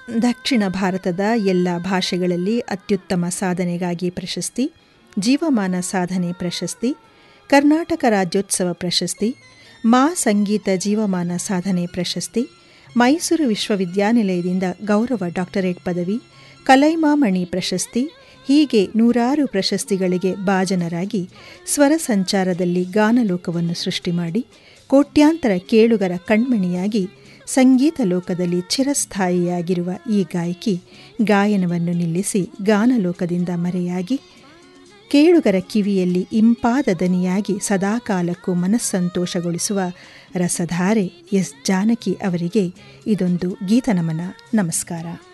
ದಕ್ಷಿಣ ಭಾರತದ ಎಲ್ಲ ಭಾಷೆಗಳಲ್ಲಿ ಅತ್ಯುತ್ತಮ ಸಾಧನೆಗಾಗಿ ಪ್ರಶಸ್ತಿ ಜೀವಮಾನ ಸಾಧನೆ ಪ್ರಶಸ್ತಿ ಕರ್ನಾಟಕ ರಾಜ್ಯೋತ್ಸವ ಪ್ರಶಸ್ತಿ ಮಾ ಸಂಗೀತ ಜೀವಮಾನ ಸಾಧನೆ ಪ್ರಶಸ್ತಿ ಮೈಸೂರು ವಿಶ್ವವಿದ್ಯಾನಿಲಯದಿಂದ ಗೌರವ ಡಾಕ್ಟರೇಟ್ ಪದವಿ ಕಲೈಮಾಮಣಿ ಪ್ರಶಸ್ತಿ ಹೀಗೆ ನೂರಾರು ಪ್ರಶಸ್ತಿಗಳಿಗೆ ಭಾಜನರಾಗಿ ಸ್ವರ ಸಂಚಾರದಲ್ಲಿ ಗಾನಲೋಕವನ್ನು ಸೃಷ್ಟಿ ಮಾಡಿ ಕೋಟ್ಯಾಂತರ ಕೇಳುಗರ ಕಣ್ಮಣಿಯಾಗಿ ಸಂಗೀತ ಲೋಕದಲ್ಲಿ ಚಿರಸ್ಥಾಯಿಯಾಗಿರುವ ಈ ಗಾಯಕಿ ಗಾಯನವನ್ನು ನಿಲ್ಲಿಸಿ ಗಾನಲೋಕದಿಂದ ಮರೆಯಾಗಿ ಕೇಳುಗರ ಕಿವಿಯಲ್ಲಿ ಇಂಪಾದ ದನಿಯಾಗಿ ಸದಾಕಾಲಕ್ಕೂ ಮನಸ್ಸಂತೋಷಗೊಳಿಸುವ ರಸಧಾರೆ ಎಸ್ ಜಾನಕಿ ಅವರಿಗೆ ಇದೊಂದು ಗೀತನಮನ ನಮಸ್ಕಾರ